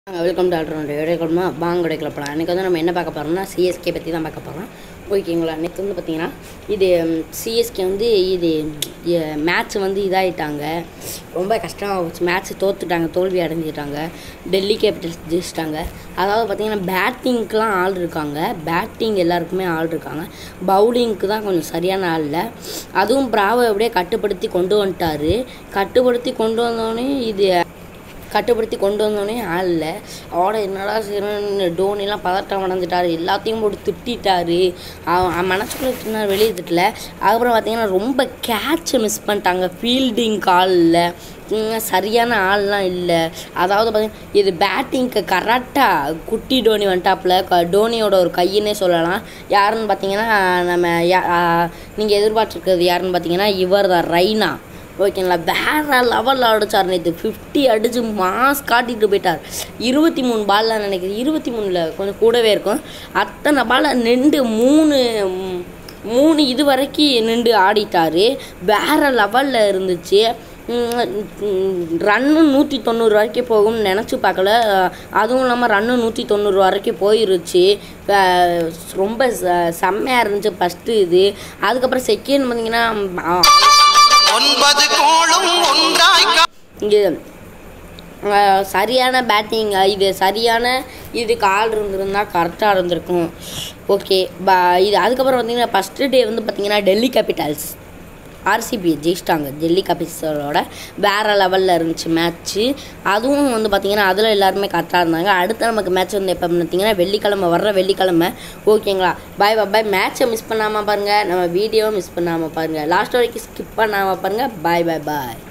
welcome to all-round எடுக்கணுமா வாங்க எடுக்கலாம் அன்றைக்கி வந்து நம்ம என்ன பார்க்க போகிறோம்னா சிஎஸ்கே பற்றி தான் பார்க்க போகிறோம் ஓகேங்களா நேற்று வந்து பார்த்தீங்கன்னா இது சிஎஸ்கே வந்து இது மேட்ச் வந்து இதாகிட்டாங்க ரொம்ப கஷ்டமாக போச்சு மேட்ச் தோத்துட்டாங்க தோல்வி அடைஞ்சிட்டாங்க டெல்லி கேபிட்டல்ஸ் ஜெயிச்சிட்டாங்க அதாவது பார்த்தீங்கன்னா பேட்டிங்க்கெலாம் ஆள் இருக்காங்க பேட்டிங் எல்லாருக்குமே ஆள் இருக்காங்க பவுலிங்க்கு தான் கொஞ்சம் சரியான ஆள் இல்லை அதுவும் பிராவை அப்படியே கட்டுப்படுத்தி கொண்டு வந்துட்டாரு கட்டுப்படுத்தி கொண்டு வந்தோடனே இது கட்டுப்படுத்தி கொண்டு வந்தோடனே ஆள் இல்லை அவட என்னடா செய்யணும்னு டோனிலாம் பதட்டம் அடைஞ்சிட்டாரு எல்லாத்தையும் போட்டு திட்டாரு அவன் மனசுக்குள்ளே திட்டினார் வெளியே திட்டல அதுக்கப்புறம் பார்த்தீங்கன்னா ரொம்ப கேட்சை மிஸ் பண்ணிட்டாங்க ஃபீல்டிங் காலில் சரியான ஆள்லாம் இல்லை அதாவது பார்த்தீங்கன்னா இது பேட்டிங்க்கு கரெக்டாக குட்டி டோனி வந்துட்டாப்புல க டோனியோட ஒரு கையினே சொல்லலாம் யாருன்னு பார்த்தீங்கன்னா நம்ம யா நீங்கள் எதிர்பார்த்துருக்கிறது யாருன்னு பார்த்தீங்கன்னா இவர் தான் ரைனா ஓகேங்களா வேற லெவலில் அடிச்சார் நேற்று ஃபிஃப்டி அடித்து மாஸ் காட்டிட்டு போயிட்டார் இருபத்தி மூணு பால்லாம் நினைக்கிறேன் இருபத்தி மூணில் கொஞ்சம் கூடவே இருக்கும் அத்தனை பாலை நின்று மூணு மூணு இது வரைக்கும் நின்று ஆடிட்டார் வேற லெவலில் இருந்துச்சு ரன்னு நூற்றி தொண்ணூறு வரைக்கும் போகும்னு நினச்சி பார்க்கல அதுவும் இல்லாமல் ரன்னு நூற்றி தொண்ணூறு வரைக்கும் போயிருச்சு ரொம்ப செம்மையாக இருந்துச்சு ஃபஸ்ட்டு இது அதுக்கப்புறம் செகண்ட் பார்த்தீங்கன்னா ஒன்பது கோளும் ஒன்றாய் இங்கே சரியான பேட்டிங் இது சரியான இதுக்கு ஆள் இருந்திருந்தா கரெக்டாக இருந்திருக்கும் ஓகே பா இது அதுக்கப்புறம் பார்த்தீங்கன்னா ஃபஸ்ட்டு டே வந்து பார்த்தீங்கன்னா டெல்லி கேபிட்டல்ஸ் ஆர்சிபி ஜெயிச்சிட்டாங்க டெல்லி கேபிட்டல்ஸோட வேறு லெவலில் இருந்துச்சு மேட்ச்சு அதுவும் வந்து பார்த்திங்கன்னா அதில் எல்லாருமே கரெக்டாக இருந்தாங்க அடுத்த நமக்கு மேட்ச் வந்து எப்போ பார்த்தீங்கன்னா வெள்ளிக்கிழமை வர்ற வெள்ளிக்கிழமை ஓகேங்களா பாய் பாய் மேட்ச்சை மிஸ் பண்ணாமல் பாருங்கள் நம்ம வீடியோவை மிஸ் பண்ணாமல் பாருங்கள் லாஸ்ட் வரைக்கும் ஸ்கிப் பண்ணாமல் பாருங்கள் பாய் பாய் பாய்